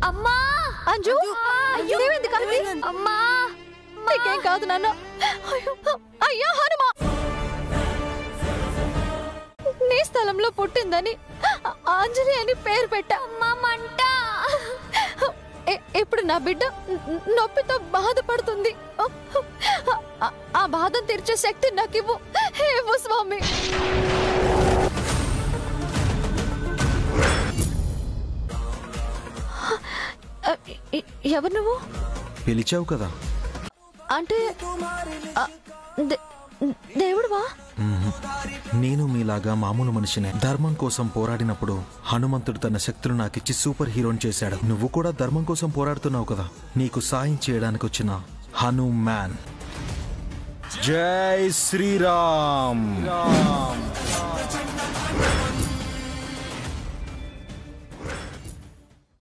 అమ్మా అంజు ఏమైంది కాంతి అమ్మా నీకేం కాదు నాన్న అయ్యో, అయ్యా హనుమా నీ స్థలంలో పుట్టిందని ఆ- అంజలి అని పేరు పెట్టా అమ్మా మంట ఎ- ఇప్పుడు నా బిడ్డ న- నొప్పితో బాధపడుతుంది ఆ- ఆ బాధను తీర్చే శక్తి నాకు ఇవ్వు ఇవ్వు స్వామి ఎ- ఎవరు నువ్వు పిలిచావు కదా అంటే ఆ, దే- దేవుడువా మ్మ్. నేను మీలాగా మామూలు మనిషినే ధర్మం కోసం పోరాడినప్పుడు హనుమంతుడు తన శక్తులు నాకిచ్చి సూపర్ హీరోని చేశాడు నువ్వు కూడా ధర్మం కోసం పోరాడుతున్నావు కదా నీకు సాయం చేయడానికి వచ్చిన హను మ్యాన్ జై శ్రీరామ్